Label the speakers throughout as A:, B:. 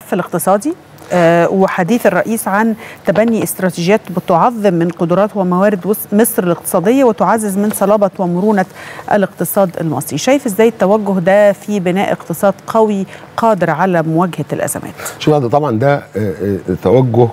A: الملف الاقتصادي آه، وحديث الرئيس عن تبني استراتيجيات بتعظم من قدرات وموارد وس- مصر الاقتصادية وتعزز من صلابة ومرونة الاقتصاد المصري شايف ازاي التوجه ده في بناء اقتصاد قوي قادر على مواجهة الأزمات
B: شوف هذا طبعا ده آه، آه، توجه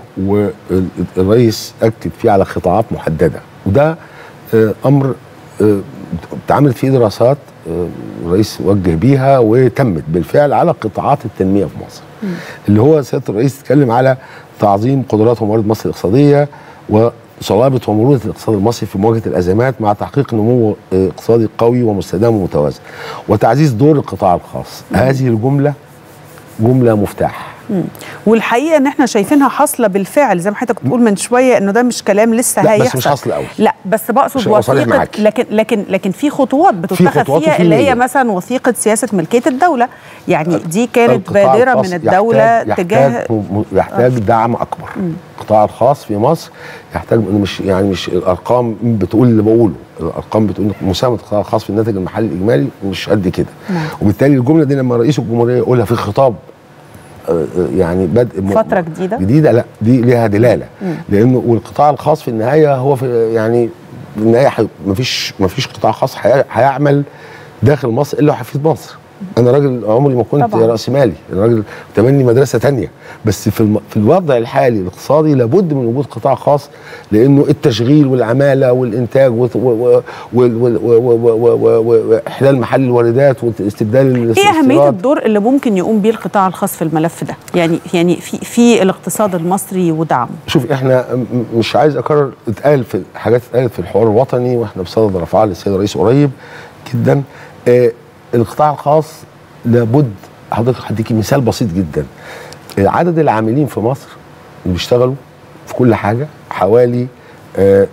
B: والرئيس اكد فيه على قطاعات محدده وده آه، امر آه، اتعملت فيه دراسات آه، الرئيس وجه بيها وتمت بالفعل على قطاعات التنميه في مصر اللي هو سياده الرئيس اتكلم على تعظيم قدرات وموارد مصر الاقتصاديه وصلابه ومرونه الاقتصاد المصري في مواجهه الازمات مع تحقيق نمو آه، اقتصادي قوي ومستدام ومتوازن وتعزيز دور القطاع الخاص هذه الجمله جمله مفتاح
A: مم. والحقيقه ان احنا شايفينها حاصله بالفعل زي ما حضرتك بتقول من شويه انه ده مش كلام لسه
B: لا، بس
A: هيحصل
B: مش حاصل قوي.
A: لا بس بقصد
B: عشان أبقى صريح
A: وثيقه
B: معاك.
A: لكن لكن لكن في خطوات بتتخذ
B: خطوات
A: فيها
B: وفي
A: اللي هي
B: نية.
A: مثلا وثيقه سياسه ملكيه الدوله يعني دي كانت
B: القطاع
A: بادره
B: الخاص
A: من الدوله
B: يحتاج
A: تجاه
B: يحتاج, م- يحتاج دعم اكبر القطاع الخاص في مصر يحتاج مش يعني مش الارقام بتقول اللي بقوله الارقام بتقول إن مساهمه القطاع الخاص في الناتج المحلي الاجمالي مش قد كده
A: نعم.
B: وبالتالي الجمله دي لما رئيس الجمهوريه يقولها في خطاب آه، آه، يعني بدء م-
A: فترة جديدة؟
B: جديده لا دي ليها دلاله لانه والقطاع الخاص في النهايه هو في يعني في النهايه حي- مفيش مفيش قطاع خاص هي- هيعمل داخل مصر الا وهيفيد مصر انا راجل عمري ما كنت
A: طبعاً.
B: راس مالي انا راجل تمني مدرسه تانية بس في الم... في الوضع الحالي الاقتصادي لابد من وجود قطاع خاص لانه التشغيل والعماله والانتاج وت- و- و- وال- وال- و- و- و- و- و- واحلال محل الواردات واستبدال
A: ايه اهميه
B: الاستيراد.
A: الدور اللي ممكن يقوم بيه القطاع الخاص في الملف ده يعني يعني في في الاقتصاد المصري ودعمه
B: شوف احنا م- مش عايز اكرر اتقال في حاجات اتقالت في الحوار الوطني واحنا بصدد رفعها للسيد الرئيس قريب جدا آه القطاع الخاص لابد حضرتك هديكي مثال بسيط جدا آه عدد العاملين في مصر اللي بيشتغلوا في كل حاجه حوالي آه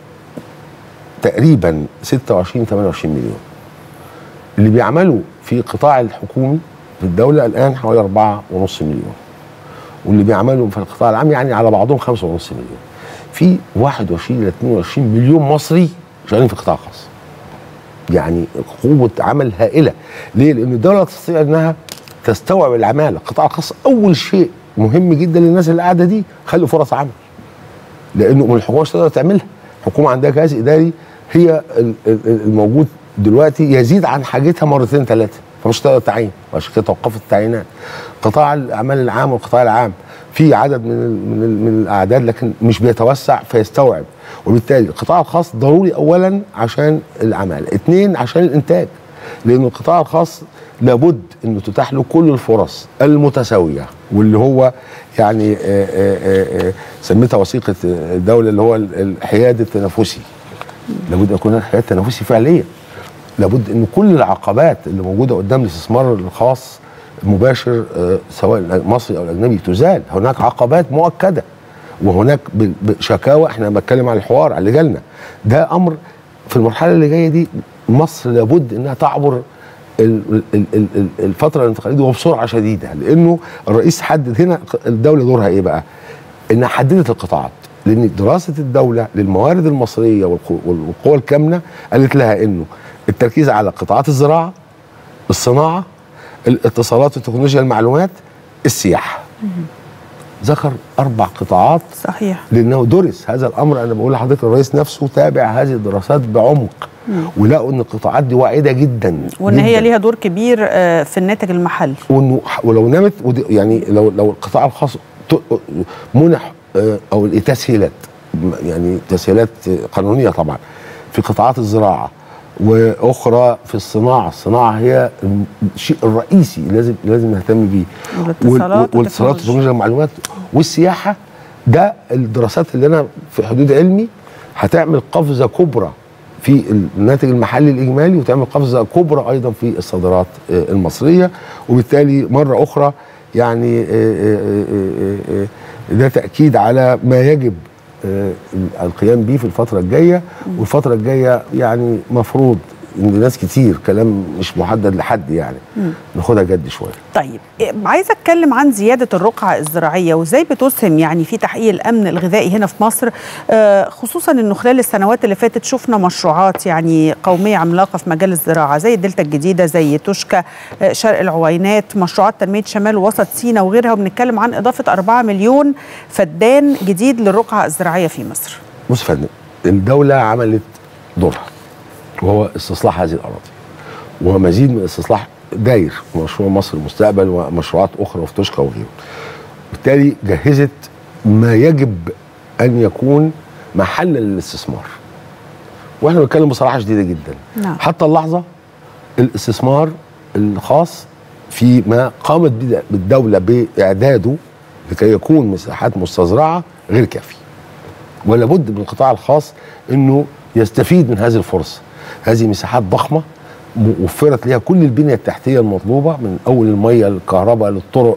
B: تقريبا 26 28 مليون اللي بيعملوا في القطاع الحكومي في الدوله الان حوالي 4.5 مليون واللي بيعملوا في القطاع العام يعني على بعضهم 5.5 مليون في 21 ل 22 مليون مصري شغالين في القطاع الخاص يعني قوة عمل هائلة ليه؟ لأن الدولة لا تستطيع أنها تستوعب العمالة القطاع الخاص أول شيء مهم جدا للناس اللي قاعدة دي خلوا فرص عمل لأنه من الحكومة مش تقدر تعملها الحكومة عندها جهاز إداري هي ال- ال- الموجود دلوقتي يزيد عن حاجتها مرتين ثلاثة فمش تقدر تعين وعشان كده توقفت التعيينات قطاع الأعمال العام والقطاع العام في عدد من ال من, ال من الأعداد لكن مش بيتوسع فيستوعب وبالتالي القطاع الخاص ضروري أولا عشان العمالة اثنين عشان الإنتاج لأن القطاع الخاص لابد انه تتاح له كل الفرص المتساويه واللي هو يعني آه، آه، آه، آه، سميتها وثيقه الدوله اللي هو الحياد التنافسي لابد ان يكون هناك حياد تنافسي فعليا لابد ان كل العقبات اللي موجوده قدام الاستثمار الخاص المباشر آه، سواء المصري او الاجنبي تزال هناك عقبات مؤكده وهناك ب- بشكاوى احنا بتكلم عن الحوار على اللي جالنا ده امر في المرحله اللي جايه دي مصر لابد انها تعبر ال- ال- ال- ال- الفتره الانتقاليه دي وبسرعه شديده لانه الرئيس حدد هنا الدوله دورها ايه بقى؟ انها حددت القطاعات لان دراسه الدوله للموارد المصريه والقو- والقوى الكامنه قالت لها انه التركيز على قطاعات الزراعه الصناعه الاتصالات وتكنولوجيا المعلومات السياحه ذكر اربع قطاعات
A: صحيح
B: لانه درس هذا الامر انا بقول لحضرتك الرئيس نفسه تابع هذه الدراسات بعمق ولقوا ان القطاعات دي واعده جدا
A: وان هي
B: جداً.
A: ليها دور كبير آه، في الناتج المحلي
B: وانه ولو نامت ودي- يعني لو لو القطاع الخاص ت- منح آه، او التسهيلات م- يعني تسهيلات قانونيه طبعا في قطاعات الزراعه واخرى في الصناعه، الصناعه هي الشيء الرئيسي لازم لازم نهتم بيه
A: والاتصالات
B: وال- والاتصالات
A: والتكنولوجيا.
B: وتكنولوجيا المعلومات والسياحه ده الدراسات اللي انا في حدود علمي هتعمل قفزه كبرى في الناتج المحلي الاجمالي وتعمل قفزه كبرى ايضا في الصادرات آه، المصريه وبالتالي مره اخرى يعني آه، آه، آه، آه، ده تاكيد على ما يجب آه، القيام به في الفتره الجايه والفتره الجايه يعني مفروض ان ناس كتير كلام مش محدد لحد يعني ناخدها جد شويه
A: طيب إيه، عايزه اتكلم عن زياده الرقعه الزراعيه وازاي بتسهم يعني في تحقيق الامن الغذائي هنا في مصر آه، خصوصا انه خلال السنوات اللي فاتت شفنا مشروعات يعني قوميه عملاقه في مجال الزراعه زي الدلتا الجديده زي توشكا آه، شرق العوينات مشروعات تنميه شمال ووسط سيناء وغيرها وبنتكلم عن اضافه 4 مليون فدان جديد للرقعه الزراعيه في مصر
B: بص يا فندم الدوله عملت دورها وهو استصلاح هذه الاراضي ومزيد من الاستصلاح داير مشروع مصر المستقبل ومشروعات اخرى في توشكا وغيره بالتالي جهزت ما يجب ان يكون محل للاستثمار واحنا بنتكلم بصراحه شديده جدا
A: نعم.
B: حتى اللحظه الاستثمار الخاص في ما قامت بد- بالدوله باعداده لكي يكون مساحات مستزرعه غير كافي ولا بد من القطاع الخاص انه يستفيد من هذه الفرصه هذه مساحات ضخمه م- وفرت لها كل البنيه التحتيه المطلوبه من اول الميه الكهرباء للطرق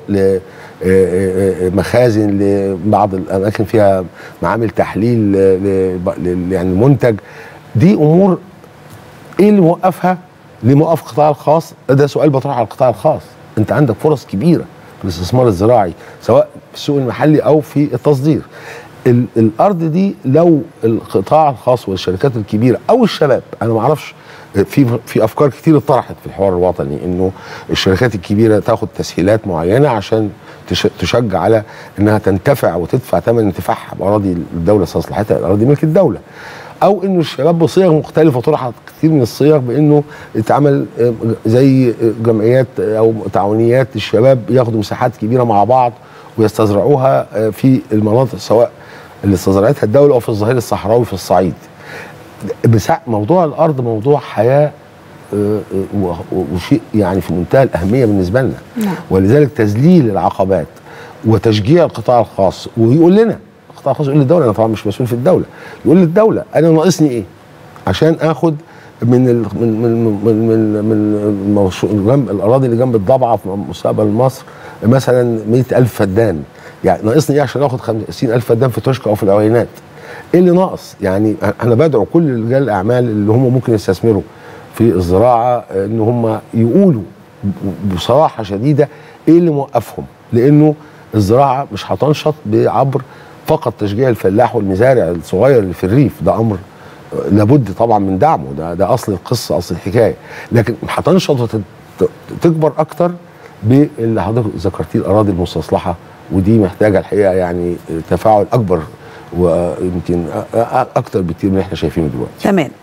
B: لمخازن لبعض الاماكن فيها معامل تحليل ل- ل- ل- يعني المنتج دي امور ايه اللي موقفها ليه موقف القطاع الخاص ده سؤال بطرحه على القطاع الخاص انت عندك فرص كبيره في الاستثمار الزراعي سواء في السوق المحلي او في التصدير ال- الارض دي لو القطاع الخاص والشركات الكبيره او الشباب انا ما اعرفش في في افكار كتير اتطرحت في الحوار الوطني انه الشركات الكبيره تاخد تسهيلات معينه عشان تش- تشجع على انها تنتفع وتدفع ثمن انتفاعها باراضي الدوله استصلاحاتها الاراضي ملك الدوله او انه الشباب بصيغ مختلفه طرحت كتير من الصيغ بانه يتعمل آه، زي آه، جمعيات آه، او تعاونيات الشباب ياخدوا مساحات كبيره مع بعض ويستزرعوها آه، في المناطق سواء اللي استزرعتها الدوله او في الظهير الصحراوي في الصعيد. مسا- موضوع الارض موضوع حياه آه، آه، و- و- وشيء يعني في منتهى الاهميه بالنسبه لنا
A: نعم.
B: ولذلك تذليل العقبات وتشجيع القطاع الخاص ويقول لنا القطاع الخاص يقول للدوله انا طبعا مش مسؤول في الدوله يقول للدوله انا ناقصني ايه عشان اخد من ال من من من من, من الموشو- جنب الاراضي اللي جنب الضبعه في مستقبل مصر مثلا 100000 فدان يعني ناقصني ايه عشان اخد 50000 فدان في توشكا او في العوينات ايه اللي ناقص يعني انا بدعو كل رجال الاعمال اللي هم ممكن يستثمروا في الزراعه ان هم يقولوا بصراحه شديده ايه اللي موقفهم لانه الزراعه مش هتنشط بعبر فقط تشجيع الفلاح والمزارع الصغير اللي في الريف ده امر لابد طبعا من دعمه ده ده اصل القصه اصل الحكايه لكن هتنشط وتكبر اكتر باللي حضرتك ذكرتيه الاراضي المستصلحه ودي محتاجه الحقيقه يعني تفاعل اكبر ويمكن اكتر بكتير من اللي احنا شايفينه دلوقتي
A: تمام